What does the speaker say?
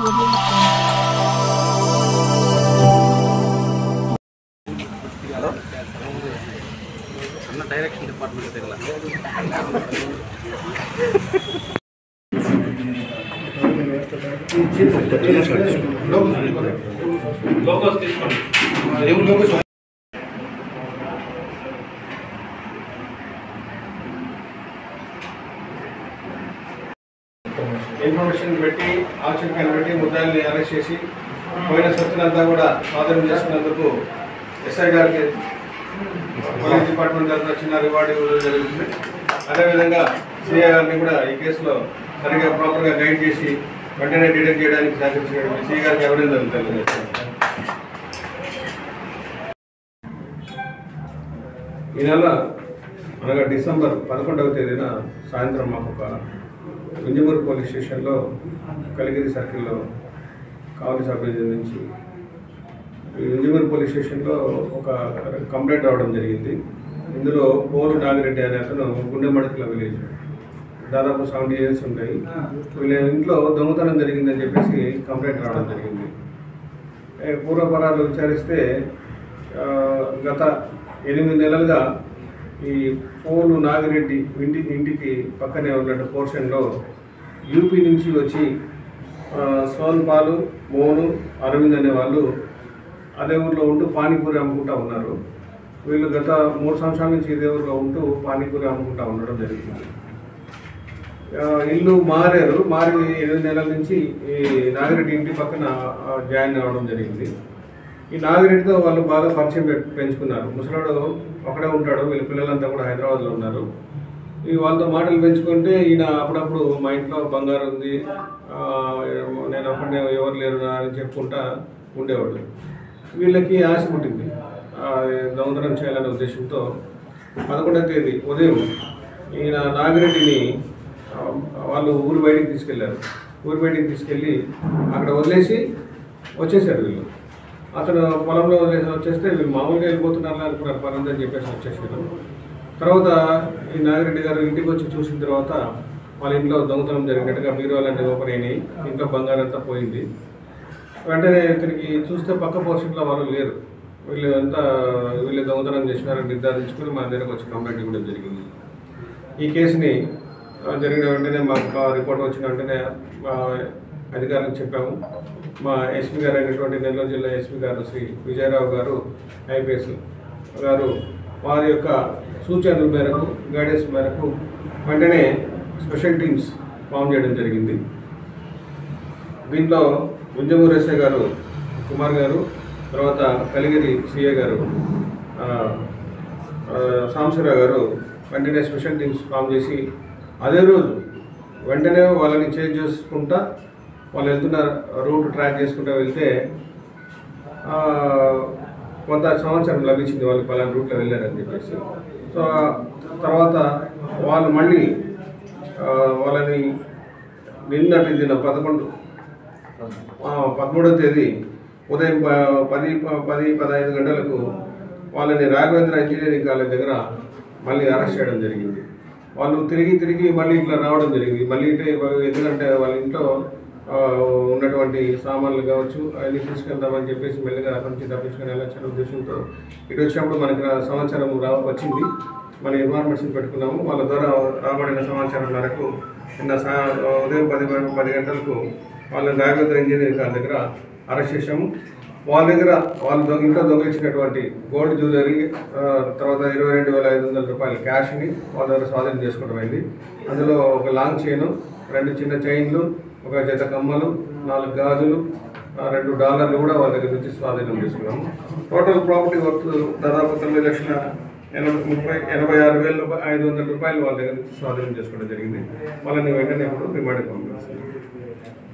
అన్న direction department తెగల information పెట్టి ఆచరణకాన్ని పెట్టి ముద్దాయిల్ని అరెస్ట్ చేసి పోయిన సొత్తునంతా కూడా స్వాధీనం చేసుకున్నందుకు ఎస్ఐ గారికి పోలీస్ డిపార్ట్మెంట్ తరఫున చిన్న రివార్డు ఇవ్వడం జరుగుతుంది అదేవిధంగా సిఐ గారిని కూడా ఈ కేసులో సరిగా ప్రాపర్గా గైడ్ చేసి వెంటనే డిటెక్ట్ చేయడానికి సహకరించిన సిఐ గారికి అభినందనలు తెలియజేస్తున్నాను ఈ నెల అనగా డిసెంబర్ పదకొండవ తేదీన సాయంత్రం మాకు ఒక వింజమూరు పోలీస్ స్టేషన్లో కలిగిరి సర్కిల్లో కావలి సబ్ డివిజన్ నుంచి ఈ వింజమూరు పోలీస్ స్టేషన్లో ఒక కంప్లైంట్ రావడం జరిగింది ఇందులో పోలు నాగిరెడ్డి అనే అతను గుండె మడకల విలేజ్ దాదాపు సెవెంటీ ఇయర్స్ ఉంటాయి వీళ్ళ ఇంట్లో దొంగతనం జరిగిందని చెప్పేసి కంప్లైంట్ రావడం జరిగింది ఏ, పూర్వపరాలు విచారిస్తే ఆ, గత ఎనిమిది నెలలుగా ఈ పోలు నాగిరెడ్డి ఇంటి ఇంటికి పక్కనే ఉన్నట్టు పోర్షన్లో యూపీ నుంచి వచ్చి ఆ, సోన్ పాలు మోను అరవింద్ అనే వాళ్ళు అదే ఊర్లో ఉంటూ పానీపూరి అమ్ముకుంటా ఉన్నారు వీళ్ళు గత మూడు సంవత్సరాల నుంచి ఇదే ఊర్లో ఉంటూ పానీపూరి అమ్ముకుంటా ఉండడం జరిగింది ఆ, ఇల్లు మారారు మారి ఎనిమిది నెలల నుంచి ఈ నాగిరెడ్డి ఇంటి పక్కన ఆ, జాయిన్ అవ్వడం జరిగింది ఈ నాగిరెడ్డితో వాళ్ళు బాగా పరిచయం పె- పెంచుకున్నారు ముసలాడు ఒకడే ఉంటాడు వీళ్ళ పిల్లలంతా కూడా హైదరాబాద్లో ఉన్నారు ఈ వాళ్ళతో మాటలు పెంచుకుంటే ఈయన అప్పుడప్పుడు మా ఇంట్లో బంగారు ఉంది ఆ, నేను అప్పుడే ఎవరు లేరు నా అని చెప్పుకుంటా ఉండేవాడు వీళ్ళకి ఆశ పుట్టింది ఆ, దొంగతనం చేయాలనే ఉద్దేశంతో పదకొండవ తేదీ ఉదయం ఈయన నాగిరెడ్డిని ఆ, వాళ్ళు ఊరు బయటికి తీసుకెళ్లారు ఊరు బయటికి తీసుకెళ్ళి అక్కడ వదిలేసి వచ్చేసాడు వీళ్ళు అతను పొలంలో వదిలేసి వచ్చేస్తే వీళ్ళు మామూలుగా వెళ్ళిపోతున్నారు అనుకున్నారు పని అని చెప్పేసి వచ్చేసారు తర్వాత ఈ నాగిరెడ్డి గారు ఇంటికి వచ్చి చూసిన తర్వాత వాళ్ళ ఇంట్లో దొంగతనం జరిగినట్టుగా బీరువాలన్నీ ఓపెన్ అయినాయి ఇంట్లో బంగారం అంతా పోయింది వెంటనే ఇతనికి చూస్తే పక్క పోర్షన్లో వాళ్ళు లేరు వీళ్ళు అంతా వీళ్ళు దొంగతనం చేసినారని నిర్ధారించుకుని మా దగ్గరకు వచ్చి కంప్లైంట్ ఇవ్వడం జరిగింది ఈ కేసుని ఆ, జరిగిన వెంటనే మాకు ఆ రిపోర్ట్ వచ్చిన వెంటనే మా అధికారులకు చెప్పాము మా ఎస్పీ గారు అయినటువంటి నెల్లూరు జిల్లా ఎస్పీ గారు శ్రీ విజయరావు గారు ఐపీఎస్ గారు వారి యొక్క సూచనల మేరకు గైడెన్స్ మేరకు వెంటనే స్పెషల్ టీమ్స్ ఫామ్ చేయడం జరిగింది దీంట్లో గుంజమూరు ఎస్ఐ గారు కుమార్ గారు తర్వాత కలిగిరి సిఏ గారు ఆ, ఆ, సాంబశివరావు గారు వెంటనే స్పెషల్ టీమ్స్ ఫామ్ చేసి అదే రోజు వెంటనే వాళ్ళని చేంజ్ చేసుకుంటా వాళ్ళు వెళ్తున్న రూట్ ట్రాక్ చేసుకుంటూ వెళ్తే ఆ, కొంత సమాచారం లభించింది వాళ్ళు పలానా రూట్లో వెళ్ళారని చెప్పేసి సో తర్వాత వాళ్ళు మళ్ళీ ఆ, వాళ్ళని నిన్నటి దిన పదకొండు ఆ, పదమూడవ తేదీ ఉదయం ప- పది ప- పది పదహైదు గంటలకు వాళ్ళని రాఘవేంద్ర ఇంజనీరింగ్ కాలేజ్ దగ్గర మళ్ళీ అరెస్ట్ చేయడం జరిగింది వాళ్ళు తిరిగి తిరిగి మళ్ళీ ఇట్లా రావడం జరిగింది మళ్ళీ అంటే ఎందుకంటే వాళ్ళ ఇంట్లో ఆ, ఉన్నటువంటి సామాన్లు కావచ్చు అవన్నీ తీసుకెళ్దామని చెప్పేసి మెల్లిగా అక్కడి నుంచి తప్పించుకొని వెళ్ళొచ్చనే ఉద్దేశంతో ఇటు వచ్చినప్పుడు మనకి రా- సమాచారం రా వచ్చింది మన ఇన్ఫర్మేషన్ పెట్టుకున్నాము వాళ్ళ ద్వారా రాబడిన సమాచారం మేరకు నిన్న సా ఉదయం పది గం- పది గంటలకు వాళ్ళని రాఘవేంద్ర ఇంజనీరింగ్ కాలేజ్ దగ్గర అరెస్ట్ చేశాము వాళ్ళ దగ్గర వాళ్ళు దొంగ ఇంట్లో దొంగిలించినటువంటి గోల్డ్ జ్యువెలరీ ఆ, తర్వాత ఇరవై రెండు వేల ఐదు వందల రూపాయల క్యాష్ని వాళ్ళ దగ్గర స్వాధీనం చేసుకోవడం అయింది అందులో ఒక లాంగ్ చైను రెండు చిన్న చైన్లు ఒక జత కమ్మలు నాలుగు గాజులు ఆ, రెండు డాలర్లు కూడా వాళ్ళ దగ్గర నుంచి స్వాధీనం చేసుకున్నాము టోటల్ ప్రాపర్టీ వర్త్ దాదాపు తొమ్మిది లక్షల ఎనభై ముప్పై ఎనభై ఆరు వేల రూపాయలు ఐదు వందల రూపాయలు వాళ్ళ దగ్గర నుంచి స్వాధీనం చేసుకోవడం జరిగింది వాళ్ళని వెంటనే ఇప్పుడు రిమాండ్ పంపిస్తున్నాం